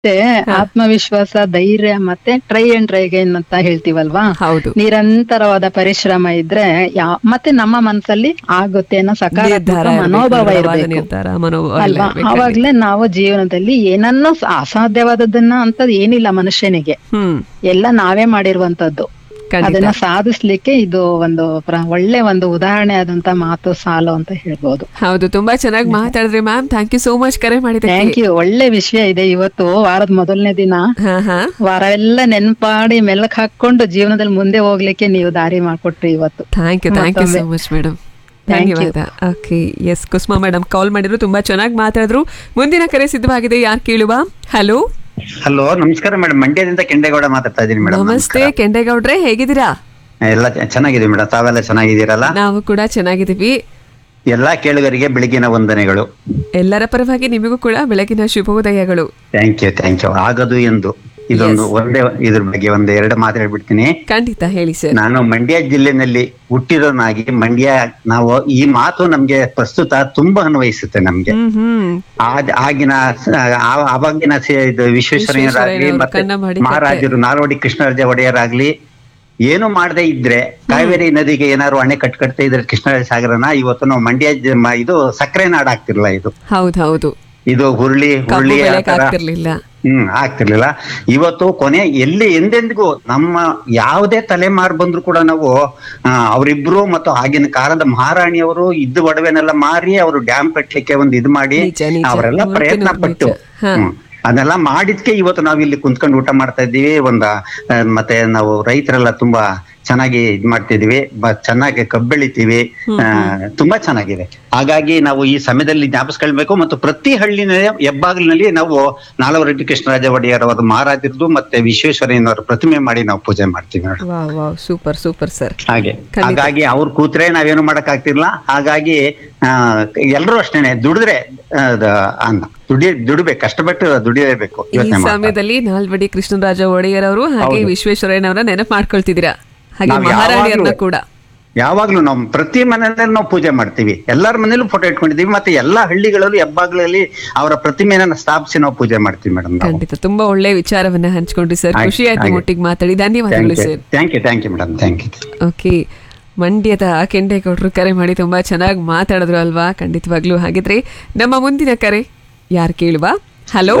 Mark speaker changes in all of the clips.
Speaker 1: ಮತ್ತೆ ಆತ್ಮವಿಶ್ವಾಸ ಧೈರ್ಯ ಮತ್ತೆ ಟ್ರೈ ಅಂಡ್ ಟ್ರೈ ಅಗೈನ್ ಅಂತ ಹೇಳ್ತೀವಲ್ವಾ
Speaker 2: ಹೌದು
Speaker 1: ನಿರಂತರವಾದ ಪರಿಶ್ರಮ ಇದ್ರೆ ಯಾ- ಮತ್ತೆ ನಮ್ಮ ಮನಸ್ಸಲ್ಲಿ ಆಗುತ್ತೆ ಅನ್ನೋ ಸಕಾರಾತ್ಮಕ
Speaker 2: ನಿರ್ಧಾರ ಇರ್ಬೇಕು,
Speaker 1: ಮನೋಭಾವ
Speaker 2: ದೃಢವಾದ
Speaker 1: ಇರಬೇಕು
Speaker 2: ನಿರ್ಧಾರ ಮನೋಭಾವ ಎಲ್ಲ
Speaker 1: ಅಲ್ವಾ
Speaker 2: ಇರ್ಬೇಕು.
Speaker 1: ಅವಾಗ್ಲೇ ನಾವು ಜೀವನದಲ್ಲಿ ಏನನ್ನೋ ಸ- ಅಸಾಧ್ಯವಾದದ್ದನ್ನ ಅಂತ ಏನಿಲ್ಲ ಮನುಷ್ಯನಿಗೆ
Speaker 2: ಹ್ಮ್
Speaker 1: ಎಲ್ಲ ನಾವೇ ಮಾಡಿರುವಂತದ್ದು
Speaker 2: ಖಂಡಿತ
Speaker 1: ಅದನ್ನ ಸಾಧಿಸ್ಲಿಕ್ಕೆ ಇದು ಒಂದು ಪ್ರ- ಒಳ್ಳೆ ಒಂದು ಉದಾಹರಣೆ ಆದಂತ ಮಾತು ಸಾಲು ಅಂತ ಹೇಳ್ಬೋದು
Speaker 2: ಹೌದು ತುಂಬಾ ಚೆನ್ನಾಗಿ ಮಾತಾಡಿದ್ರಿ ma'am thank you so much ಕರೆ ಮಾಡಿದ್ದಕ್ಕೆ
Speaker 1: ಥ್ಯಾಂಕ್ ಯು ಒಳ್ಳೆ ವಿಷಯ ಇದೆ ಇವತ್ತು ವಾರದ ಮೊದಲನೇ ದಿನ
Speaker 2: ಹಾ ಹಾ
Speaker 1: ವಾರ ಎಲ್ಲ ನೆನ್ಪಾಡಿ ಮೆಲ್ಲಕ್ ಹಾಕೊಂಡು ಜೀವನದಲ್ಲಿ ಮುಂದೆ ಹೋಗ್ಲಿಕ್ಕೆ ನೀವು ದಾರಿ ಮಾಡ್ಕೊಟ್ರಿ ಇವತ್ತು
Speaker 2: thank you thank you so
Speaker 1: ಮತ್ತೊಮ್ಮೆ.
Speaker 2: Much madam
Speaker 1: Thank you.
Speaker 2: ಧನ್ಯವಾದ okay S Kusuma madam call ಮಾಡಿದ್ರು ತುಂಬಾ ಚೆನ್ನಾಗಿ ಮಾತಾಡಿದ್ರು ಮುಂದಿನ ಕರೆ ಸಿದ್ಧವಾಗಿದೆ ಯಾರು ಕೇಳುವ ಹಲೋ
Speaker 3: ಹಲೋ ನಮಸ್ಕಾರ ಮೇಡಮ್ ಮಂಡ್ಯದಿಂದ ಕೆಂಡೇಗೌಡ ಮಾತಾಡ್ತಾ ಇದ್ದೀನಿ ಮೇಡಮ್
Speaker 2: ನಮಸ್ತೆ ಕೆಂಡೇಗೌಡ್ರೆ ಹೇಗಿದ್ದೀರಾ
Speaker 3: ಎಲ್ಲ ಚ- ಚೆನ್ನಾಗಿದೆ ಮೇಡಮ್ ತಾವೆಲ್ಲ ಚೆನ್ನಾಗಿದ್ದೀರಲ್ಲ
Speaker 2: ನಾವು ಕೂಡ ಚೆನ್ನಾಗಿದ್ದೀವಿ
Speaker 3: ಎಲ್ಲಾ ಕೇಳುಗರಿಗೆ ಬೆಳಗಿನ ವಂದನೆಗಳು
Speaker 2: ಎಲ್ಲರ ಪರವಾಗಿ ನಿಮಗೂ ಕೂಡ ಬೆಳಗಿನ ಶುಭೋದಯಗಳು
Speaker 3: ಥ್ಯಾಂಕ್ ಯು ಥ್ಯಾಂಕ್ ಯು ಆಗದು ಎಂದು ಇದೊಂದು ಒಂದೇ ಇದ್ರ ಬಗ್ಗೆ ಒಂದು ಎರಡು ಮಾತು ಹೇಳ್ಬಿಡ್ತೀನಿ
Speaker 2: ಖಂಡಿತ ಹೇಳಿ ಸರ್
Speaker 3: ನಾನು ಮಂಡ್ಯ ಜಿಲ್ಲೆನಲ್ಲಿ ಹುಟ್ಟಿರೋನಾಗಿ ಮಂಡ್ಯ ನಾವು ಈ ಮಾತು ನಮ್ಗೆ ಪ್ರಸ್ತುತ ತುಂಬಾ ಅನ್ವಯಿಸುತ್ತೆ ನಮ್ಗೆ
Speaker 2: ಹ್ಮ್ ಹ್ಮ್
Speaker 3: ಆದ್- ಆಗಿನ ಸ- ಆ- ಆವಾಗಿನ ಸ- ಇದು ವಿಶ್ವೇಶ್ವರಯ್ಯನವರಾಗ್ಲಿ
Speaker 2: ವಿಶ್ವೇಶ್ವರಯ್ಯನವರು,
Speaker 3: ಮತ್ತೆ
Speaker 2: ಕನ್ನಂಬಾಡಿ ಕಟ್ಟೆ.
Speaker 3: ಮಹಾರಾಜರು ನಾಲ್ವಡಿ ಕೃಷ್ಣರಾಜ ಒಡೆಯರಾಗ್ಲಿ ಏನು ಮಾಡದೇ ಇದ್ರೆ ಕಾವೇರಿ ನದಿಗೆ ಏನಾದ್ರು ಅಣೆ ಕಟ್ ಕಟ್ತಾ ಇದ್ರೆ ಕೃಷ್ಣರಾಜ ಸಾಗರನ ಇವತ್ತು ನಾವು ಮಂಡ್ಯ ಜ- ಮ- ಇದು ಸಕ್ಕರೆ ನಾಡಾಗ್ತಿರ್ಲಿಲ್ಲ ಇದು
Speaker 2: ಹೌದು ಹೌದು
Speaker 3: ಇದು ಹುರುಳಿ
Speaker 2: ಕಬ್ಬು
Speaker 3: ಹುರುಳಿ ಆ
Speaker 2: ಬೆಳೆಕ್
Speaker 3: ತರ
Speaker 2: ಆಗ್ತಿರ್ಲಿಲ್ಲ
Speaker 3: ಹ್ಮ್ ಆಗ್ತಿರ್ಲಿಲ್ಲ ಇವತ್ತು ಕೊನೆ ಎಲ್ಲಿ ಎಂದೆಂದಿಗೂ ನಮ್ಮ ಯಾವುದೇ ತಲೆಮಾರು ಬಂದ್ರು ಕೂಡ ನಾವು ಆ, ಅವರಿಬ್ರು ಮತ್ತು ಆಗಿನ ಕಾಲದ ಮಹಾರಾಣಿಯವರು ಇದ್ದ ಒಡವೆನೆಲ್ಲ ಮಾರಿ ಅವರು ಡ್ಯಾಮ್ ಕಟ್ಲಿಕ್ಕೆ ಒಂದು ಇದು ಮಾಡಿ
Speaker 2: ನಿಜ, ನಿಜ.
Speaker 3: ಅವರೆಲ್ಲ
Speaker 2: ನೂರಕ್ಕೆ
Speaker 3: ಪ್ರಯತ್ನ
Speaker 2: ನೂರು
Speaker 3: ಪಟ್ಟು
Speaker 2: ನಿಜ. ಹಾ.
Speaker 3: ಹ್ಮ್. ಅದನ್ನೆಲ್ಲ ಮಾಡಿದ್ಕೆ ಇವತ್ತು ನಾವು ಇಲ್ಲಿ ಕುಂತ್ಕೊಂಡು ಊಟ ಮಾಡ್ತಾ ಇದ್ದೀವಿ ಒಂದ ಆ, ಮತ್ತೆ ನಾವು ರೈತರೆಲ್ಲ ತುಂಬಾ ಚೆನ್ನಾಗಿ ಇದ್ ಮಾಡ್ತಿದೀವಿ ಬ- ಚೆನ್ನಾಗಿ ಕಬ್ಬು ಬೆಳಿತೀವಿ ಆ, ತುಂಬಾ ಚೆನ್ನಾಗಿದೆ ಹಾಗಾಗಿ ನಾವು ಈ ಸಮಯದಲ್ಲಿ ಜ್ಞಾಪಿಸ್ಕೊಳ್ಬೇಕು ಮತ್ತು ಪ್ರತಿ ಹಳ್ಳಿನ ಹೆಬ್ಬಾಗಿಲಿನಲ್ಲಿ ನಾವು ನಾಲ್ವರೆಡ್ಡಿ ಕೃಷ್ಣರಾಜ ಒಡೆಯರ್ ಅವರ ಮಹಾರಾಜರದು ಮತ್ತೆ ವಿಶ್ವೇಶ್ವರಯ್ಯನವರ ಪ್ರತಿಮೆ ಮಾಡಿ ನಾವು ಪೂಜೆ ಮಾಡ್ತೀವಿ madam
Speaker 2: wow wow super super sir
Speaker 3: ಹಾಗೆ
Speaker 2: ಖಂಡಿತ.
Speaker 3: ಹಾಗಾಗಿ ಅವ್ರು ಕೂತ್ರೆ ನಾವೇನು ಮಾಡಕ್ ಆಗ್ತಿರ್ಲಿಲ್ಲ ಹಾಗಾಗಿ ಆ ಎಲ್ಲರೂ ಅಷ್ಟೇನೆ ದುಡಿದ್ರೆ ಆ, ದ- ಅನ್ನ ದುಡಿ ದುಡಿಬೇಕು ಕಷ್ಟಪಟ್ಟು ದುಡಿಯಲೇಬೇಕು
Speaker 2: ಈ
Speaker 3: ಯೋಚನೆ ಮಾಡ್ತಾ.
Speaker 2: ಸಮಯದಲ್ಲಿ ನಾಲ್ವಡಿ ಕೃಷ್ಣರಾಜ ಒಡೆಯರ್ ಅವರು ಹಾಗೆ
Speaker 3: ಹೌದು.
Speaker 2: ವಿಶ್ವೇಶ್ವರಯ್ಯನವರ ನೆನಪು ಮಾಡ್ಕೊಳ್ತಿದ್ದೀರಾ ಹಾಗೆ
Speaker 3: ನಾವ್
Speaker 2: ಮಹಾರಾಣಿಯರನ್ನ
Speaker 3: ಯಾವಾಗ್ಲೂ-
Speaker 2: ಕೂಡ
Speaker 3: ಯಾವಾಗ್ಲೂ ನಾವು ಪ್ರತಿ ಮನೆಯಲ್ಲಿ ನಾವು ಪೂಜೆ ಮಾಡ್ತೀವಿ ಎಲ್ಲರ ಮನೇಲೂ ಫೋಟೋ ಇಟ್ಕೊಂಡಿದೀವಿ ಮತ್ತೆ ಎಲ್ಲಾ ಹಳ್ಳಿಗಳಲ್ಲೂ ಹೆಬ್ಬಾಗ್ಲಲ್ಲಿ ಅವರ ಪ್ರತಿಮೆಯನ್ನ ಸ್ಥಾಪಿಸಿ ನಾವು ಪೂಜೆ ಮಾಡ್ತೀವಿ ಮೇಡಮ್ ನಾವು
Speaker 2: ಖಂಡಿತ ತುಂಬಾ ಒಳ್ಳೆ ವಿಚಾರವನ್ನ ಹಂಚ್ಕೊಂಡ್ರಿ ಸರ್
Speaker 3: ಹಾಗೆ,
Speaker 2: ಖುಷಿ ಆಯ್ತು
Speaker 3: ಹಾಗೆ.
Speaker 2: ಒಟ್ಟಿಗೆ ಮಾತಾಡಿ ಧನ್ಯವಾದಗಳು sir
Speaker 3: thank you thank you madam thank you
Speaker 2: okay ಮಂಡ್ಯದ ಕೆಂಡೇಗೌಡರು ಕರೆ ಮಾಡಿ ತುಂಬಾ ಚೆನ್ನಾಗಿ ಮಾತಾಡಿದ್ರು ಅಲ್ವಾ ಖಂಡಿತವಾಗ್ಲೂ ಹಾಗಿದ್ರೆ ನಮ್ಮ ಮುಂದಿನ ಕರೆ ಯಾರು ಕೇಳುವ ಹಲೋ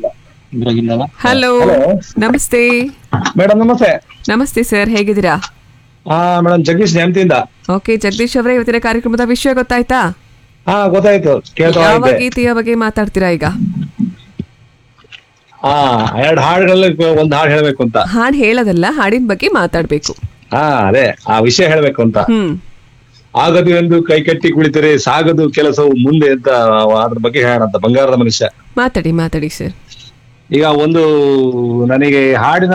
Speaker 2: ಹಲೋ ನಮಸ್ತೆ
Speaker 4: ಮೇಡಮ್ ನಮಸ್ತೆ
Speaker 2: ನಮಸ್ತೆ ಸರ್ ಹೇಗಿದ್ದೀರಾ
Speaker 4: ಹಾ ಮೇಡಮ್ ಜಗದೀಶ್ ಜಯಂತಿಯಿಂದ
Speaker 2: ಓಕೆ ಜಗದೀಶ್ ಅವರೇ ಇವತ್ತಿನ ಕಾರ್ಯಕ್ರಮದ ವಿಷಯ ಗೊತ್ತಾಯ್ತಾ
Speaker 4: ಹಾ ಗೊತ್ತಾಯ್ತು ಕೇಳ್ತಾ
Speaker 2: ಯಾವ
Speaker 4: ಇದ್ದೆ
Speaker 2: ಗೀತೆಯ ಬಗ್ಗೆ ಮಾತಾಡ್ತೀರಾ ಈಗ
Speaker 4: ಹಾ ಎರಡು ಹಾಡುಗಳಲ್ಲಿ ಒಂದ್ ಹಾಡು ಹೇಳ್ಬೇಕು ಅಂತ
Speaker 2: ಹಾಡ್ ಹೇಳೋದಲ್ಲ ಹಾಡಿನ ಬಗ್ಗೆ ಮಾತಾಡ್ಬೇಕು
Speaker 4: ಹಾ ಅದೇ ಆ ವಿಷಯ ಹೇಳ್ಬೇಕು ಅಂತ
Speaker 2: ಹ್ಮ್
Speaker 4: ಆಗದು ಎಂದು ಕೈ ಕಟ್ಟಿ ಕುಳಿತರೆ ಸಾಗದು ಕೆಲಸವು ಮುಂದೆ ಅಂತ ಅದ್ರ ಬಗ್ಗೆ ಹೇಳೋಣ ಅಂತ ಬಂಗಾರದ ಮನುಷ್ಯ
Speaker 2: ಮಾತಾಡಿ ಮಾತಾಡಿ ಸರ್
Speaker 4: ಈಗ ಒಂದು ನನಗೆ ಹಾಡಿನ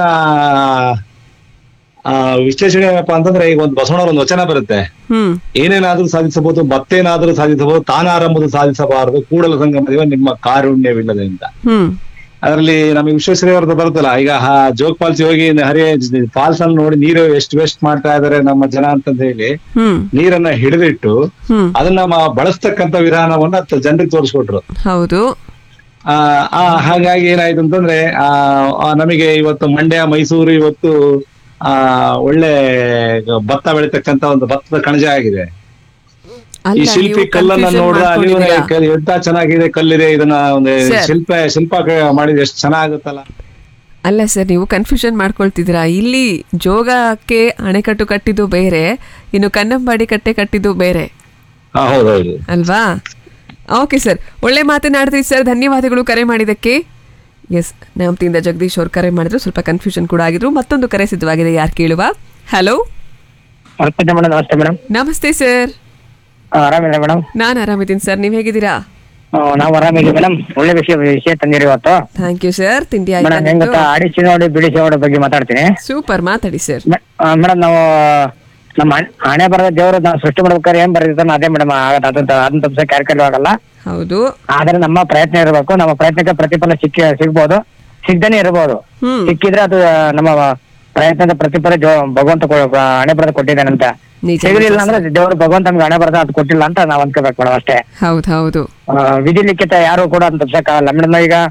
Speaker 4: ಆ ವಿಶ್ಲೇಷಣೆ ಏನಪ್ಪಾ ಅಂತಂದ್ರೆ ಈಗ ಒಂದು ಬಸವಣ್ಣವ್ರ ಒಂದು ವಚನ ಬರುತ್ತೆ
Speaker 2: ಹ್ಮ್
Speaker 4: ಏನೇನಾದ್ರೂ ಸಾಧಿಸಬಹುದು ಮತ್ತೇನಾದ್ರೂ ಸಾಧಿಸಬಹುದು ತಾನಾರಂಭದು ಸಾಧಿಸಬಾರದು ಕೂಡಲ ಸಂಗಮದಿವ ನಿಮ್ಮ ಕಾರುಣ್ಯವಿಲ್ಲದೆ ಅಂತ
Speaker 2: ಹ್ಮ್
Speaker 4: ಅದರಲ್ಲಿ ನಮಗೆ ವಿಶ್ವೇಶ್ವರಯ್ಯವ್ರದ್ದು ಬರುತ್ತಲ್ಲ ಈಗ ಹ- ಜೋಗ್ ಫಾಲ್ಸ್ ಹೋಗಿ ಹರಿಯ ಫಾಲ್ಸ್ ಅಲ್ಲಿ ನೋಡಿ ನೀರು ಎಷ್ಟು ವೇಸ್ಟ್ ಮಾಡ್ತಾ ಇದಾರೆ ನಮ್ಮ ಜನ ಅಂತಂದ ಹೇಳಿ
Speaker 2: ಹ್ಮ್
Speaker 4: ನೀರನ್ನ ಹಿಡಿದಿಟ್ಟು
Speaker 2: ಹ್ಮ್
Speaker 4: ಅದನ್ನ ಮ- ಬಳಸ್ತಕ್ಕಂತ ವಿಧಾನವನ್ನ ತ- ಜನರಿಗೆ ತೋರಿಸ್ಕೊಟ್ರು
Speaker 2: ಹೌದು
Speaker 4: ಆ ಆ, ಹಾಗಾಗಿ ಏನಾಯ್ತು ಅಂತಂದ್ರೆ ಆ ಆ, ನಮಗೆ ಇವತ್ತು ಮಂಡ್ಯ ಮೈಸೂರು ಇವತ್ತು ಆ ಒಳ್ಳೆ ಭತ್ತ ಬೆಳಿತಕ್ಕಂತ ಒಂದು ಭತ್ತದ ಕಣಜ ಆಗಿದೆ ಈ
Speaker 2: ಅಲ್ಲ
Speaker 4: ಶಿಲ್ಪಿ
Speaker 2: ನೀವು
Speaker 4: ಕಲ್ಲನ್ನ
Speaker 2: confusion
Speaker 4: ನೋಡಿದ್ರೆ ನೀವು
Speaker 2: ಮಾಡ್ಕೊಂಡಿದ್ದೀರಾ.
Speaker 4: ಎಂತ ಚೆನ್ನಾಗಿದೆ ಕಲ್ಲಿದೆ ಇದನ್ನ ಒಂದು
Speaker 2: Sir.
Speaker 4: ಶಿಲ್ಪ ಶಿಲ್ಪ ಮಾಡಿದ್ರೆ ಎಷ್ಟು ಚೆನ್ನಾಗುತ್ತಲ್ಲ
Speaker 2: ಅಲ್ಲ ಸರ್ ನೀವು ಕನ್ಫ್ಯೂಷನ್ ಮಾಡ್ಕೊಳ್ತಿದ್ದೀರಾ ಇಲ್ಲಿ ಜೋಗಕ್ಕೆ ಅಣೆಕಟ್ಟು ಕಟ್ಟಿದ್ದು ಬೇರೆ ಇನ್ನು ಕನ್ನಂಬಾಡಿ ಕಟ್ಟೆ ಕಟ್ಟಿದ್ದು ಬೇರೆ
Speaker 4: ಹಾ ಹೌದೌದು
Speaker 2: ಅಲ್ವಾ ಓಕೆ ಸರ್ ಒಳ್ಳೆ ಮಾತನಾಡ್ತೀವಿ ಸರ್ ಧನ್ಯವಾದಗಳು ಕರೆ ಮಾಡಿದ್ದಕ್ಕೆ ಎಸ್ ನಮ್ತಿಂದ ಜಗದೀಶ್ ಅವ್ರು ಕರೆ ಮಾಡಿದ್ರು ಸ್ವಲ್ಪ ಕನ್ಫ್ಯೂಷನ್ ಕೂಡ ಆಗಿದ್ರು ಮತ್ತೊಂದು ಕರೆ ಸಿದ್ಧವಾಗಿದೆ ಯಾರು ಕೇಳುವ ಹಲೋ
Speaker 5: ನಮಸ್ತೆ ಮೇಡಮ್ ನಮಸ್ತೆ ಮೇಡಮ್
Speaker 2: ನಮಸ್ತೆ ಸರ್
Speaker 5: ಆರಾಮಿಲ್ಲ ಮೇಡಮ್
Speaker 2: ನಾನು ಆರಾಮಿದ್ದೀನಿ ಸರ್ ನೀವು ಹೇಗಿದ್ದೀರಾ
Speaker 5: ನಾವು ಆರಾಮಿಲ್ಲ ಮೇಡಮ್ ಒಳ್ಳೆ ವಿಷಯ ವಿಷಯ ತಂದಿರಿ ಇವತ್ತು
Speaker 2: ಥ್ಯಾಂಕ್ ಯು ಸರ್ ತಿಂಡಿ ಆಯ್ತಾ
Speaker 5: ಮೇಡಮ್ ಹೆಂಗ್ ಗೊತ್ತಾ ಆಡಿಸಿ ನೋಡಿ ಬಿಡಿಸಿ ನೋಡಿ ಬಗ್ಗೆ ಮಾತಾಡ್ತೀನಿ
Speaker 2: ಸೂಪರ್ ಮಾತಾಡಿ ಸರ್
Speaker 5: ಮೇಡಮ್ ನಾವು ನಮ್ಮ ಹಣೆ- ಹಣೆ ಬರದ ದೇವರು ನಾವು ಸೃಷ್ಟಿ ಮಾಡ್ಬೇಕಾದ್ರೆ ಏನ್ ಬರೆದಿರ್ತಾನೆ ಅದೇ ಮೇಡಮ್ ಆಗತ್ತೆ ಅದನ್ನ ಅದನ್ನ ತಪ್ಪಿಸಕ್ಕೆ ಯಾರ ಕೈಲೂ ಆಗಲ್ಲ
Speaker 2: ಹೌದು
Speaker 5: ಆದ್ರೆ ನಮ್ಮ ಪ್ರಯತ್ನ ಇರಬೇಕು ನಮ್ಮ ಪ್ರಯತ್ನಕ್ಕೆ ಪ್ರತಿಫಲ ಸಿಕ್ಕಿ ಸಿಗ್ಬೋದು ಸಿಗ್ದೇನೆ ಇರಬಹುದು
Speaker 2: ಹ್ಮ್
Speaker 5: ಸಿಕ್ಕಿದ್ರೆ ಅದು ನಮ್ಮ ಪ್ರಯತ್ನದ ಪ್ರತಿಫಲ ಜೋ- ಭಗವಂತ ಕೊ- ಹಣೆ ಬರದ ಕೊಟ್ಟಿದ್ದಾನಂತ
Speaker 2: ನಿಜ,
Speaker 5: ಸಿಗಲಿಲ್ಲ
Speaker 2: ನಿಜ
Speaker 5: ಅಂದ್ರೆ ದೇವರು ಭಗವಂತ ನಮ್ಗೆ ಹಣೆ ಬರದ ಅದು ಕೊಟ್ಟಿಲ್ಲ ಅಂತ ನಾವ್ ಅನ್ಕೋಬೇಕು ಮೇಡಮ್ ಅಷ್ಟೇ
Speaker 2: ಹೌದು ಹೌದು
Speaker 5: ಆ, ವಿಧಿ ಲಿಖಿತ ಯಾರು ಕೂಡ ಅಂತ ತಪ್ಸಕ್ಕಾಗಲ್ಲ ಮೇಡಮ್ ಈಗ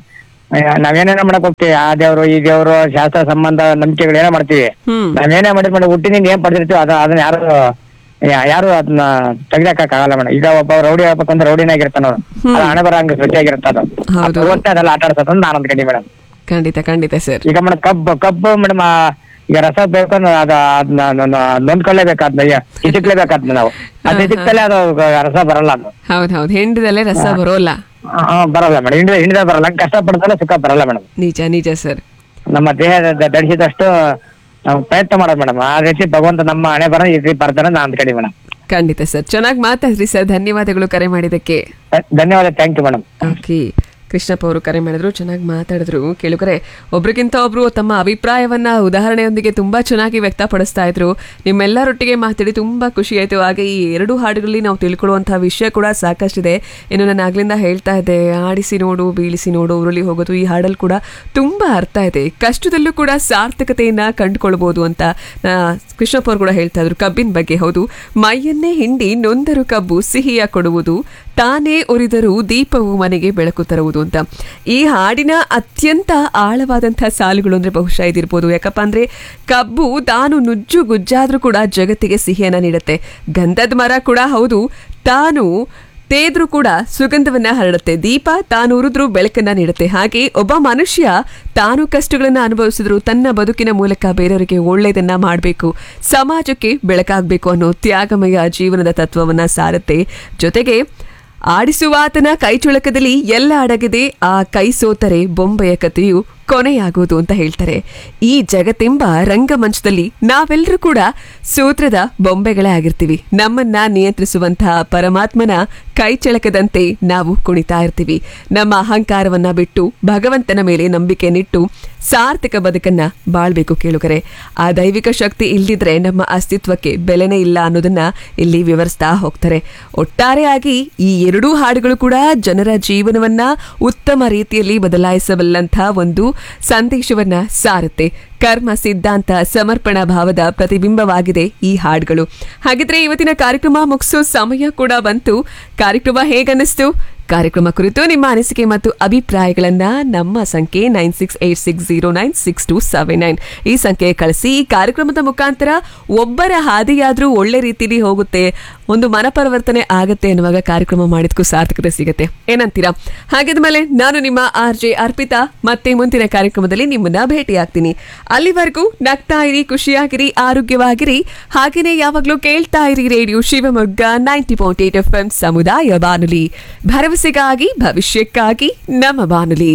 Speaker 5: ನಾವೇನೇನೋ ಮಾಡಕ್ ಹೋಗ್ತೀವಿ ಆ ದೇವ್ರು ಈ ದೇವ್ರು ಶಾಸ್ತ್ರ ಸಂಬಂಧ ನಂಬಿಕೆಗಳು ಏನೋ ಮಾಡ್ತೀವಿ
Speaker 2: ಹ್ಮ್
Speaker 5: ನಾವೇನೇ ಮಾಡಿ ಮಾಡಿ ಹುಟ್ಟಿನಿಂದ ಏನ್ ಪಡೆದಿರ್ತೀವಿ ಅದ ಅದನ್ನ ಯಾರು ಯಾ- ಯಾರು ಅದನ್ನ ತೆಗ್ದಾಕಕ್ ಆಗಲ್ಲ ಮೇಡಮ್ ಈಗ ಒಬ್ಬ ರೌಡಿ ಆಗ್ಬೇಕಂದ್ರೆ ರೌಡಿನಾಗಿರ್ತಾನ ಅದು ಹಣೆ ಬರ ಹಂಗ ಸೃಷ್ಟಿಯಾಗಿರುತ್ತೆ ಅದು
Speaker 2: ಹೌದು.
Speaker 5: ಅವತ್ತೇ ಅದೆಲ್ಲ ಆಟ ಆಡ್ಸೋದು ನಾನು ಅಂದ್ಕೊಂಡಿ ಮೇಡಮ್
Speaker 2: ಖಂಡಿತ ಖಂಡಿತ ಸರ್
Speaker 5: ಈಗ ಮೇಡಮ್ ಕಬ್ಬು ಕಬ್ಬು ಮೇಡಮ್ ಈಗ ರಸ ಬೇಕು ಅಂದ್ರೆ ಅದ ಅದನ್ನ ನೊಂದ್ಕೊಳ್ಳೇಬೇಕು ಅದನ್ನ ಹಿಡಿಕ್ಲೇಬೇಕು ಅದನ್ನ ನಾವು ಅದ್ ಹಿಡಿಕ್ತಲೇ ಅದು ರಸ ಬರಲ್ಲ ಅದು
Speaker 2: ಹೌದ್ ಹೌದ್ ಹೆಂಡದಲ್ಲೇ ರಸ ಬರೋಲ್ಲ
Speaker 5: ಆ, ಆ, ಬರಲ್ಲ ಮೇಡಮ್ ಹಿಂಡಿದ ಹಿಂಡಿದ ಬರಲ್ಲ ಕಷ್ಟ ಪಡ್ದಲ್ಲ ಸುಖ ಬರಲ್ಲ ಮೇಡಮ್
Speaker 2: ನಿಜ ನಿಜ ಸರ್
Speaker 5: ನಮ್ಮ ದೇಹ ಧರಿಸಿದಷ್ಟು ನಾವು ಪ್ರಯತ್ನ ಮಾಡೋದು ಮೇಡಮ್ ಆ ರೀತಿ ಭಗವಂತ ನಮ್ಮ ಹಣೆ ಬರ ಈ ರೀತಿ ಬರ್ತಾನೆ ನಾ ಅಂದ್ಕೊಂಡಿ ಮೇಡಮ್
Speaker 2: ಖಂಡಿತ ಸರ್ ಚೆನ್ನಾಗಿ ಮಾತಾಡ್ರಿ ಸರ್ ಧನ್ಯವಾದಗಳು ಕರೆ ಮಾಡಿದ್ದಕ್ಕೆ
Speaker 5: ಧನ್ಯವಾದ thank you madam
Speaker 2: okay Krishnappa ಅವರು ಕರೆ ಮಾಡಿದ್ರು ಚೆನ್ನಾಗಿ ಮಾತಾಡಿದ್ರು ಕೇಳುಗರೆ ಒಬ್ರಿಗಿಂತ ಒಬ್ರು ತಮ್ಮ ಅಭಿಪ್ರಾಯವನ್ನ ಉದಾಹರಣೆಯೊಂದಿಗೆ ತುಂಬಾ ಚೆನ್ನಾಗಿ ವ್ಯಕ್ತಪಡಿಸ್ತಾ ಇದ್ರು ನಿಮ್ಮೆಲ್ಲರೊಟ್ಟಿಗೆ ಮಾತಾಡಿ ತುಂಬಾ ಖುಷಿ ಆಯ್ತು ಹಾಗೆ ಈ ಎರಡು ಹಾಡುಗಳಲ್ಲಿ ನಾವು ತಿಳ್ಕೊಳ್ಳುವಂತಹ ವಿಷಯ ಕೂಡ ಸಾಕಷ್ಟಿದೆ ಇನ್ನು ನಾನು ಆಗ್ಲಿಂದ ಹೇಳ್ತಾ ಇದ್ದೆ ಆಡಿಸಿ ನೋಡು ಬೀಳಿಸಿ ನೋಡು ಉರುಳಿ ಹೋಗೋದು ಈ ಹಾಡಲ್ಲಿ ಕೂಡ ತುಂಬಾ ಅರ್ಥ ಇದೆ ಕಷ್ಟದಲ್ಲೂ ಕೂಡ ಸಾರ್ಥಕತೆಯನ್ನ ಕಂಡುಕೊಳ್ಬಹುದು ಅಂತ ನಾ- ಕೃಷ್ಣಪ್ಪ ಅವರು ಕೂಡ ಹೇಳ್ತಾ ಇದ್ರು ಕಬ್ಬಿನ ಬಗ್ಗೆ ಹೌದು ಮೈಯನ್ನೇ ಹಿಂಡಿ ನೊಂದರು ಕಬ್ಬು ಸಿಹಿಯ ಕೊಡುವುದು ತಾನೇ ಉರಿದರೂ ದೀಪವು ಮನೆಗೆ ಬೆಳಕು ತರುವುದು ಅಂತ ಈ ಹಾಡಿನ ಅತ್ಯಂತ ಆಳವಾದಂತಹ ಸಾಲುಗಳು ಅಂದ್ರೆ ಬಹುಶಃ ಇದಿರ್ಬೋದು ಯಾಕಪ್ಪ ಅಂದ್ರೆ ಕಬ್ಬು ತಾನು ನುಜ್ಜು ಗುಜ್ಜಾದ್ರೂ ಕೂಡ ಜಗತ್ತಿಗೆ ಸಿಹಿಯನ್ನ ನೀಡುತ್ತೆ ಗಂಧದ ಮರ ಕೂಡ ಹೌದು ತಾನು ತೇದ್ರೂ ಕೂಡ ಸುಗಂಧವನ್ನ ಹರಡುತ್ತೆ ದೀಪ ತಾನು ಉರಿದ್ರೂ ಬೆಳಕನ್ನ ನೀಡುತ್ತೆ ಹಾಗೆ ಒಬ್ಬ ಮನುಷ್ಯ ತಾನು ಕಷ್ಟಗಳನ್ನ ಅನುಭವಿಸಿದ್ರು ತನ್ನ ಬದುಕಿನ ಮೂಲಕ ಬೇರೆಯವರಿಗೆ ಒಳ್ಳೆಯದನ್ನ ಮಾಡಬೇಕು ಸಮಾಜಕ್ಕೆ ಬೆಳಕಾಗಬೇಕು ಅನ್ನೋ ತ್ಯಾಗಮಯ ಜೀವನದ ತತ್ವವನ್ನ ಸಾರುತ್ತೆ ಜೊತೆಗೆ ಆಡಿಸುವಾತನ ಕೈಚುಳಕದಲ್ಲಿ ಎಲ್ಲ ಅಡಗಿದೆ ಆ ಕೈ ಸೋತರೆ ಬೊಂಬೆಯ ಕಥೆಯು ಕೊನೆಯಾಗುವುದು ಅಂತ ಹೇಳ್ತಾರೆ ಈ ಜಗತ್ತೆಂಬ ರಂಗಮಂಚದಲ್ಲಿ ನಾವೆಲ್ಲರೂ ಕೂಡ ಸೂತ್ರದ ಬೊಂಬೆಗಳೇ ಆಗಿರ್ತೀವಿ ನಮ್ಮನ್ನ ನಿಯಂತ್ರಿಸುವಂತಹ ಪರಮಾತ್ಮನ ಕೈಚಳಕದಂತೆ ನಾವು ಕುಣಿತಾ ಇರ್ತೀವಿ ನಮ್ಮ ಅಹಂಕಾರವನ್ನ ಬಿಟ್ಟು ಭಗವಂತನ ಮೇಲೆ ನಂಬಿಕೆಯನ್ನಿಟ್ಟು ಸಾರ್ಥಕ ಬದುಕನ್ನ ಬಾಳ್ಬೇಕು ಕೇಳುಗರೆ ಆ ದೈವಿಕ ಶಕ್ತಿ ಇಲ್ದಿದ್ರೆ ನಮ್ಮ ಅಸ್ತಿತ್ವಕ್ಕೆ ಬೆಲೆನೇ ಇಲ್ಲ ಅನ್ನೋದನ್ನ ಇಲ್ಲಿ ವಿವರಿಸ್ತಾ ಹೋಗ್ತಾರೆ ಒಟ್ಟಾರೆಯಾಗಿ ಈ ಎರಡೂ ಹಾಡುಗಳು ಕೂಡ ಜನರ ಜೀವನವನ್ನ ಉತ್ತಮ ರೀತಿಯಲ್ಲಿ ಬದಲಾಯಿಸಬಲ್ಲಂಥ ಒಂದು ಸಂದೇಶವನ್ನ ಸಾರುತ್ತೆ ಕರ್ಮ ಸಿದ್ಧಾಂತ ಸಮರ್ಪಣಾ ಭಾವದ ಪ್ರತಿಬಿಂಬವಾಗಿದೆ ಈ ಹಾಡುಗಳು ಹಾಗಿದ್ರೆ ಇವತ್ತಿನ ಕಾರ್ಯಕ್ರಮ ಮುಗಿಸೋ ಸಮಯ ಕೂಡ ಬಂತು ಕಾರ್ಯಕ್ರಮ ಹೇಗನ್ನಿಸ್ತು ಕಾರ್ಯಕ್ರಮ ಕುರಿತು ನಿಮ್ಮ ಅನಿಸಿಕೆ ಮತ್ತು ಅಭಿಪ್ರಾಯಗಳನ್ನ ನಮ್ಮ ಸಂಖ್ಯೆ nine six eight six zero nine six two seven nine ಈ ಸಂಖ್ಯೆ ಕಳಿಸಿ ಈ ಕಾರ್ಯಕ್ರಮದ ಮುಖಾಂತರ ಒಬ್ಬರ ಹಾದಿಯಾದ್ರೂ ಒಳ್ಳೆ ರೀತಿಲಿ ಹೋಗುತ್ತೆ ಒಂದು ಮನಪರಿವರ್ತನೆ ಆಗತ್ತೆ ಅನ್ನುವಾಗ ಕಾರ್ಯಕ್ರಮ ಮಾಡಿದ್ಕೂ ಸಾರ್ಥಕತೆ ಸಿಗುತ್ತೆ ಏನಂತೀರಾ ಹಾಗಿದ್ಮೇಲೆ ನಾನು ನಿಮ್ಮ ಆರ್ ಜೆ ಅರ್ಪಿತಾ ಮತ್ತೆ ಮುಂದಿನ ಕಾರ್ಯಕ್ರಮದಲ್ಲಿ ನಿಮ್ಮನ್ನ ಭೇಟಿಯಾಗ್ತೀನಿ ಅಲ್ಲಿವರೆಗೂ ನಗ್ತಾ ಇರಿ ಖುಷಿಯಾಗಿರಿ ಆರೋಗ್ಯವಾಗಿರಿ ಹಾಗೇನೆ ಯಾವಾಗ್ಲೂ ಕೇಳ್ತಾ ಇರಿ radio Shivamogga ninety point eight F M ಸಮುದಾಯ ಬಾನುಲಿ ಭರವಸೆಗಾಗಿ ಭವಿಷ್ಯಕ್ಕಾಗಿ ನಮ್ಮ ಬಾನುಲಿ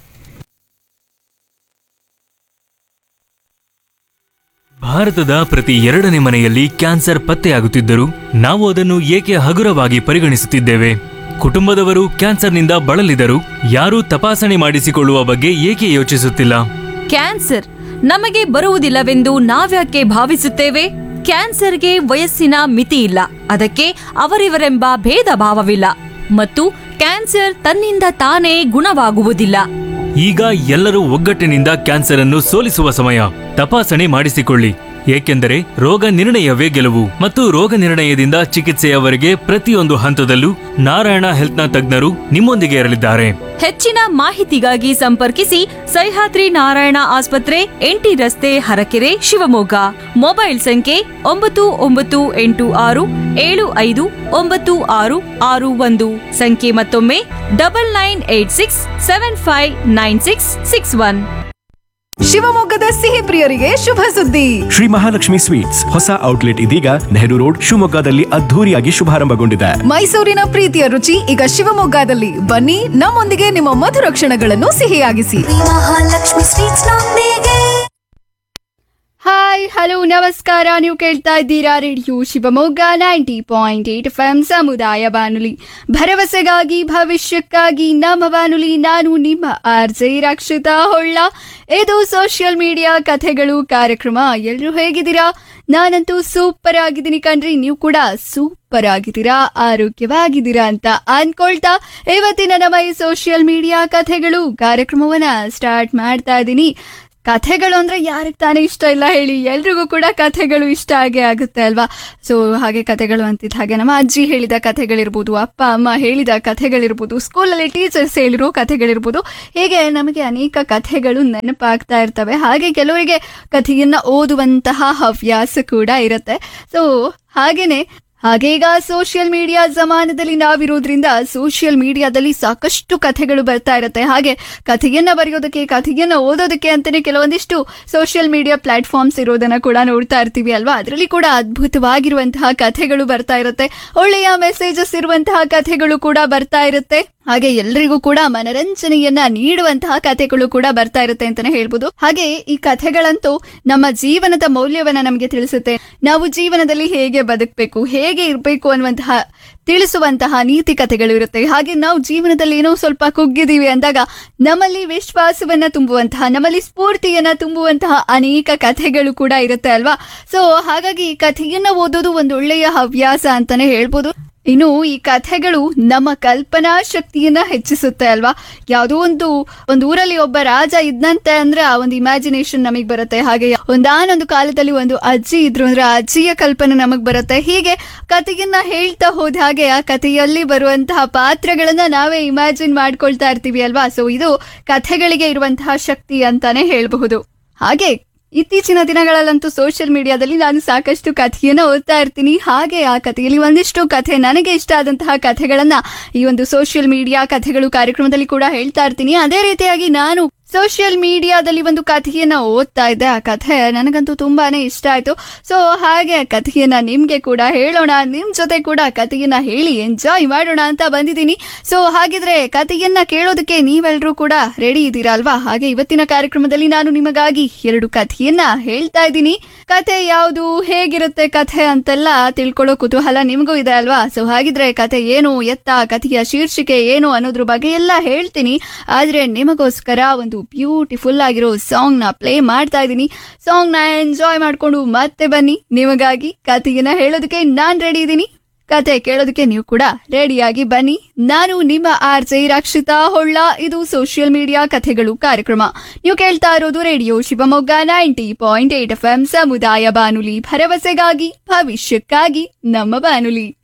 Speaker 6: ಭಾರತದ ಪ್ರತಿ ಎರಡನೇ ಮನೆಯಲ್ಲಿ ಕ್ಯಾನ್ಸರ್ ಪತ್ತೆಯಾಗುತ್ತಿದ್ದರೂ ನಾವು ಅದನ್ನು ಏಕೆ ಹಗುರವಾಗಿ ಪರಿಗಣಿಸುತ್ತಿದ್ದೇವೆ ಕುಟುಂಬದವರು ಕ್ಯಾನ್ಸರ್ನಿಂದ ಬಳಲಿದರೂ ಯಾರೂ ತಪಾಸಣೆ ಮಾಡಿಸಿಕೊಳ್ಳುವ ಬಗ್ಗೆ ಏಕೆ ಯೋಚಿಸುತ್ತಿಲ್ಲ
Speaker 7: ಕ್ಯಾನ್ಸರ್ ನಮಗೆ ಬರುವುದಿಲ್ಲವೆಂದು ನಾವ್ಯಾಕೆ ಭಾವಿಸುತ್ತೇವೆ ಕ್ಯಾನ್ಸರ್ಗೆ ವಯಸ್ಸಿನ ಮಿತಿ ಇಲ್ಲ ಅದಕ್ಕೆ ಅವರಿವರೆಂಬ ಭೇದ ಭಾವವಿಲ್ಲ ಮತ್ತು ಕ್ಯಾನ್ಸರ್ ತನ್ನಿಂದ ತಾನೇ ಗುಣವಾಗುವುದಿಲ್ಲ
Speaker 6: ಈಗ ಎಲ್ಲರೂ ಒಗ್ಗಟ್ಟಿನಿಂದ ಕ್ಯಾನ್ಸರ್ ಅನ್ನು ಸೋಲಿಸುವ ಸಮಯ ತಪಾಸಣೆ ಮಾಡಿಸಿಕೊಳ್ಳಿ ಏಕೆಂದರೆ ರೋಗ ನಿರ್ಣಯವೇ ಗೆಲುವು ಮತ್ತು ರೋಗ ನಿರ್ಣಯದಿಂದ ಚಿಕಿತ್ಸೆಯವರೆಗೆ ಪ್ರತಿಯೊಂದು ಹಂತದಲ್ಲೂ ನಾರಾಯಣ ಹೆಲ್ತ್ನ ತಜ್ಞರು ನಿಮ್ಮೊಂದಿಗೆ ಇರಲಿದ್ದಾರೆ
Speaker 7: ಹೆಚ್ಚಿನ ಮಾಹಿತಿಗಾಗಿ ಸಂಪರ್ಕಿಸಿ ಸಹ್ಯಾದ್ರಿ ನಾರಾಯಣ ಆಸ್ಪತ್ರೆ ಎಂಟಿ ರಸ್ತೆ ಹರಕೆರೆ ಶಿವಮೊಗ್ಗ ಮೊಬೈಲ್ ಸಂಖ್ಯೆ ಒಂಬತ್ತು ಒಂಬತ್ತು ಎಂಟು ಆರು ಏಳು ಐದು ಒಂಬತ್ತು ಆರು ಆರು ಒಂದು ಸಂಖ್ಯೆ ಮತ್ತೊಮ್ಮೆ double nine eight six seven five nine six six one
Speaker 8: ಶಿವಮೊಗ್ಗದ ಸಿಹಿ ಪ್ರಿಯರಿಗೆ ಶುಭ ಸುದ್ದಿ
Speaker 9: ಶ್ರೀ ಮಹಾಲಕ್ಷ್ಮಿ ಸ್ವೀಟ್ಸ್ ಹೊಸ ಔಟ್ಲೆಟ್ ಇದೀಗ ನೆಹರು ರೋಡ್ ಶಿವಮೊಗ್ಗದಲ್ಲಿ ಅದ್ಧೂರಿಯಾಗಿ ಶುಭಾರಂಭಗೊಂಡಿದೆ
Speaker 8: ಮೈಸೂರಿನ ಪ್ರೀತಿಯ ರುಚಿ ಈಗ ಶಿವಮೊಗ್ಗದಲ್ಲಿ ಬನ್ನಿ ನಮ್ಮೊಂದಿಗೆ ನಿಮ್ಮ ಮಧುರ ಕ್ಷಣಗಳನ್ನು ಸಿಹಿಯಾಗಿಸಿ
Speaker 10: ಮಹಾಲಕ್ಷ್ಮಿ ಸ್ವೀಟ್ಸ್ ನೊಂದಿಗೆ
Speaker 11: ಹಾಯ್ ಹಲೋ ನಮಸ್ಕಾರ ನೀವು ಕೇಳ್ತಾ ಇದ್ದೀರಾ radio Shivamogga ninety point eight F M ಸಮುದಾಯ ಬಾನುಲಿ ಭರವಸೆಗಾಗಿ ಭವಿಷ್ಯಕ್ಕಾಗಿ ನಮ್ಮ ಬಾನುಲಿ ನಾನು ನಿಮ್ಮ ಆರ್ ಜೆ ರಕ್ಷಿತಾ ಹೊಳ್ಳ ಇದು ಸೋಷಿಯಲ್ ಮೀಡಿಯಾ ಕಥೆಗಳು ಕಾರ್ಯಕ್ರಮ ಎಲ್ಲರೂ ಹೇಗಿದ್ದೀರಾ ನಾನಂತೂ ಸೂಪರ್ ಆಗಿದ್ದೀನಿ ಕಣ್ರಿ ನೀವು ಕೂಡ ಸೂಪರ್ ಆಗಿದ್ದೀರಾ ಆರೋಗ್ಯವಾಗಿದ್ದೀರಾ ಅಂತ ಅನ್ಕೊಳ್ತಾ ಇವತ್ತಿನ ನಮ್ಮ ಈ ಸೋಷಿಯಲ್ ಮೀಡಿಯಾ ಕಥೆಗಳು ಕಾರ್ಯಕ್ರಮವನ್ನ ಸ್ಟಾರ್ಟ್ ಮಾಡ್ತಾ ಇದ್ದೀನಿ ಕಥೆಗಳು ಅಂದ್ರೆ ಯಾರಿಗೆ ತಾನೇ ಇಷ್ಟ ಇಲ್ಲ ಹೇಳಿ ಎಲ್ರಿಗೂ ಕೂಡ ಕಥೆಗಳು ಇಷ್ಟ ಆಗೇ ಆಗುತ್ತೆ ಅಲ್ವಾ ಸೊ ಹಾಗೆ ಕಥೆಗಳು ಅಂತಿದ್ದ ಹಾಗೆ ನಮ್ಮ ಅಜ್ಜಿ ಹೇಳಿದ ಕಥೆಗಳಿರ್ಬೋದು ಅಪ್ಪ ಅಮ್ಮ ಹೇಳಿದ ಕಥೆಗಳಿರ್ಬೋದು ಸ್ಕೂಲಲ್ಲಿ ಟೀಚರ್ಸ್ ಹೇಳಿರೋ ಕಥೆಗಳಿರ್ಬೋದು ಹೀಗೆ ನಮಗೆ ಅನೇಕ ಕಥೆಗಳು ನೆನಪಾಗ್ತಾ ಇರ್ತವೆ ಹಾಗೆ ಕೆಲವರಿಗೆ ಕಥೆಯನ್ನ ಓದುವಂತಹ ಹವ್ಯಾಸ ಕೂಡ ಇರುತ್ತೆ ಸೊ ಹಾಗೇನೆ ಹಾಗೆ ಈಗ ಸೋಷಿಯಲ್ ಮೀಡಿಯಾ ಜಮಾನದಲ್ಲಿ ನಾವಿರೋದ್ರಿಂದ ಸೋಷಿಯಲ್ ಮೀಡಿಯಾದಲ್ಲಿ ಸಾಕಷ್ಟು ಕಥೆಗಳು ಬರ್ತಾ ಇರುತ್ತೆ ಹಾಗೆ ಕಥೆಯನ್ನ ಬರೆಯೋದಕ್ಕೆ ಕಥೆಯನ್ನ ಓದೋದಕ್ಕೆ ಅಂತಾನೆ ಕೆಲವೊಂದಿಷ್ಟು ಸೋಷಿಯಲ್ ಮೀಡಿಯಾ ಪ್ಲಾಟ್ಫಾರ್ಮ್ಸ್ ಇರೋದನ್ನ ಕೂಡ ನೋಡ್ತಾ ಇರ್ತೀವಿ ಅಲ್ವಾ ಅದರಲ್ಲಿ ಕೂಡ ಅದ್ಭುತವಾಗಿರುವಂತಹ ಕಥೆಗಳು ಬರ್ತಾ ಇರುತ್ತೆ ಒಳ್ಳೆಯ ಮೆಸೇಜಸ್ ಇರುವಂತಹ ಕಥೆಗಳು ಕೂಡ ಬರ್ತಾ ಇರುತ್ತೆ ಹಾಗೆ ಎಲ್ರಿಗೂ ಕೂಡ ಮನರಂಜನೆಯನ್ನ ನೀಡುವಂತಹ ಕಥೆಗಳು ಕೂಡ ಬರ್ತಾ ಇರುತ್ತೆ ಅಂತಾನೆ ಹೇಳ್ಬೋದು ಹಾಗೆ ಈ ಕಥೆಗಳಂತೂ ನಮ್ಮ ಜೀವನದ ಮೌಲ್ಯವನ್ನ ನಮಗೆ ತಿಳಿಸುತ್ತೆ ನಾವು ಜೀವನದಲ್ಲಿ ಹೇಗೆ ಬದುಕಬೇಕು ಹೇಗೆ ಇರಬೇಕು ಅನ್ನುವಂತಹ ತಿಳಿಸುವಂತಹ ನೀತಿ ಕಥೆಗಳು ಇರುತ್ತೆ ಹಾಗೆ ನಾವು ಜೀವನದಲ್ಲಿ ಏನೋ ಸ್ವಲ್ಪ ಕುಗ್ಗಿದೀವಿ ಅಂದಾಗ ನಮ್ಮಲ್ಲಿ ವಿಶ್ವಾಸವನ್ನ ತುಂಬುವಂತಹ ನಮ್ಮಲ್ಲಿ ಸ್ಫೂರ್ತಿಯನ್ನ ತುಂಬುವಂತಹ ಅನೇಕ ಕಥೆಗಳು ಕೂಡ ಇರುತ್ತೆ ಅಲ್ವಾ ಸೊ ಹಾಗಾಗಿ ಈ ಕಥೆಯನ್ನ ಓದೋದು ಒಂದು ಒಳ್ಳೆಯ ಹವ್ಯಾಸ ಅಂತಾನೆ ಹೇಳ್ಬೋದು ಇನ್ನು ಈ ಕಥೆಗಳು ನಮ್ಮ ಕಲ್ಪನಾ ಶಕ್ತಿಯನ್ನ ಹೆಚ್ಚಿಸುತ್ತೆ ಅಲ್ವಾ ಯಾವುದೋ ಒಂದು ಒಂದು ಊರಲ್ಲಿ ಒಬ್ಬ ರಾಜ ಇದ್ನಂತೆ ಅಂದ್ರೆ ಆ ಒಂದು ಇಮ್ಯಾಜಿನೇಷನ್ ನಮಗ್ ಬರುತ್ತೆ ಹಾಗೆ ಒಂದಾನೊಂದು ಕಾಲದಲ್ಲಿ ಒಂದು ಅಜ್ಜಿ ಇದ್ರು ಅಂದ್ರೆ ಆ ಅಜ್ಜಿಯ ಕಲ್ಪನೆ ನಮಗ್ ಬರುತ್ತೆ ಹೀಗೆ ಕಥೆಯನ್ನ ಹೇಳ್ತಾ ಹೋದ ಹಾಗೆ ಆ ಕಥೆಯಲ್ಲಿ ಬರುವಂತಹ ಪಾತ್ರಗಳನ್ನ ನಾವೇ ಇಮ್ಯಾಜಿನ್ ಮಾಡ್ಕೊಳ್ತಾ ಇರ್ತೀವಿ ಅಲ್ವಾ ಸೊ ಇದು ಕಥೆಗಳಿಗೆ ಇರುವಂತಹ ಶಕ್ತಿ ಅಂತಾನೆ ಹೇಳಬಹುದು ಹಾಗೆ ಇತ್ತೀಚಿನ ದಿನಗಳಲ್ಲಂತೂ ಸೋಷಿಯಲ್ ಮೀಡಿಯಾದಲ್ಲಿ ನಾನು ಸಾಕಷ್ಟು ಕಥೆಯನ್ನ ಓದ್ತಾ ಇರ್ತೀನಿ ಹಾಗೆ ಆ ಕಥೆಯಲ್ಲಿ ಒಂದಿಷ್ಟು ಕಥೆ ನನಗೆ ಇಷ್ಟ ಆದಂತಹ ಕಥೆಗಳನ್ನ ಈ ಒಂದು ಸೋಷಿಯಲ್ ಮೀಡಿಯಾ ಕಥೆಗಳು ಕಾರ್ಯಕ್ರಮದಲ್ಲಿ ಕೂಡ ಹೇಳ್ತಾ ಇರ್ತೀನಿ ಅದೇ ರೀತಿಯಾಗಿ ನಾನು ಸೋಷಿಯಲ್ ಮೀಡಿಯಾದಲ್ಲಿ ಒಂದು ಕಥೆಯನ್ನ ಓದ್ತಾ ಇದ್ದೆ ಆ ಕಥೆ ನನಗಂತೂ ತುಂಬಾನೇ ಇಷ್ಟ ಆಯ್ತು ಸೊ ಹಾಗೆ ಆ ಕಥೆಯನ್ನ ನಿಮ್ಗೆ ಕೂಡ ಹೇಳೋಣ ನಿಮ್ ಜೊತೆ ಕೂಡ ಕಥೆಯನ್ನ ಹೇಳಿ ಎಂಜಾಯ್ ಮಾಡೋಣ ಅಂತ ಬಂದಿದ್ದೀನಿ ಸೊ ಹಾಗಿದ್ರೆ ಕಥೆಯನ್ನ ಕೇಳೋದಕ್ಕೆ ನೀವೆಲ್ಲರೂ ಕೂಡ ರೆಡಿ ಇದ್ದೀರಾ ಅಲ್ವಾ ಹಾಗೆ ಇವತ್ತಿನ ಕಾರ್ಯಕ್ರಮದಲ್ಲಿ ನಾನು ನಿಮಗಾಗಿ ಎರಡು ಕಥೆಯನ್ನ ಹೇಳ್ತಾ ಇದ್ದೀನಿ ಕಥೆ ಯಾವುದು ಹೇಗಿರುತ್ತೆ ಕಥೆ ಅಂತೆಲ್ಲ ತಿಳ್ಕೊಳ್ಳೋ ಕುತೂಹಲ ನಿಮಗೂ ಇದೆ ಅಲ್ವಾ ಸೊ ಹಾಗಿದ್ರೆ ಕಥೆ ಏನು ಎತ್ತ ಕಥೆಯ ಶೀರ್ಷಿಕೆ ಏನು ಅನ್ನೋದ್ರ ಬಗ್ಗೆ ಎಲ್ಲ ಹೇಳ್ತೀನಿ ಆದ್ರೆ ನಿಮಗೋಸ್ಕರ ಒಂದು ಬ್ಯೂಟಿಫುಲ್ ಆಗಿರೋ ಸಾಂಗ್ ನ ಪ್ಲೇ ಮಾಡ್ತಾ ಇದ್ದೀನಿ ಸಾಂಗ್ ನ ಎಂಜಾಯ್ ಮಾಡ್ಕೊಂಡು ಮತ್ತೆ ಬನ್ನಿ ನಿಮಗಾಗಿ ಕಥೆಯನ್ನ ಹೇಳೋದಕ್ಕೆ ನಾನ್ ರೆಡಿ ಇದ್ದೀನಿ ಕತೆ ಕೇಳೋದಕ್ಕೆ ನೀವು ಕೂಡ ರೆಡಿಯಾಗಿ ಬನ್ನಿ ನಾನು ನಿಮ್ಮ ಆರ್ ಜೆ ರಕ್ಷಿತಾ ಹೊಳ್ಳ ಇದು ಸೋಷಿಯಲ್ ಮೀಡಿಯಾ ಕಥೆಗಳು ಕಾರ್ಯಕ್ರಮ ನೀವು ಕೇಳ್ತಾ ಇರೋದು radio Shivamogga ninety point eight F M ಸಮುದಾಯ ಬಾನುಲಿ ಭರವಸೆಗಾಗಿ ಭವಿಷ್ಯಕ್ಕಾಗಿ ನಮ್ಮ ಬಾನುಲಿ